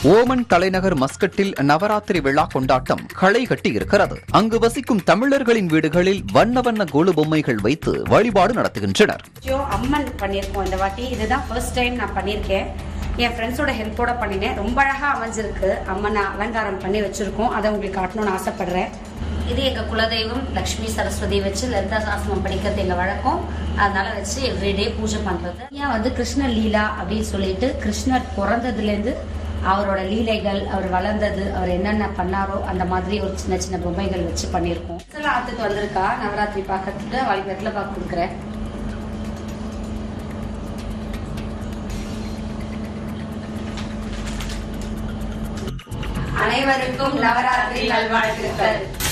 Oman தலைநகர் மஸ்கட்டில் நவராத்திரி விழா கொண்டாட்டம் களை கட்டி இருக்கிறது அங்கு வசிக்கும் தமிழர்களின் வீடுகளில் வண்ண வண்ண கோலு பொம்மைகள் வைத்து வழிபாடு நடத்துகின்றனர் ஜோ அம்மன் பண்ணியிருக்கோம் இந்த வாட்டி இதுதான் ஃபர்ஸ்ட் டைம் நான் பண்ணியிருக்கேன் என் ஃப்ரெண்ட்ஸோட ஹெல்ப்போட பண்ணினேன் ரொம்ப அழகா அமைஞ்சிருக்கு அம்மனை அலங்காரம் பண்ணி வச்சிருக்கோம் அதை உங்களுக்கு காட்டணும்னு ஆசைப்படுறேன் இது எங்க குலதெய்வம் லக்ஷ்மி சரஸ்வதி வச்சு லலிதா சாஸ்திரம் படிக்கிறது எங்க வழக்கம் அதனால வச்சு எவ்ரிடே பூஜை பண்றது ஏன் வந்து கிருஷ்ண லீலா அப்படின்னு சொல்லிட்டு கிருஷ்ணர் பிறந்ததுல இருந்து அவரோட லீலைகள் அவர் வளர்ந்தது அவர் என்னென்ன பண்ணாரோ அந்த மாதிரி ஒரு சின்ன சின்ன பொம்மைகள் வச்சு பண்ணியிருக்கோம் இதெல்லாம் ஆத்துக்கு வந்திருக்கா நவராத்திரி பார்க்கறதுக்கு அவளுக்கு வெற்றில பார்க்க கொடுக்குறேன் அனைவருக்கும் நவராத்திரி நல்வாழ்த்துக்கள்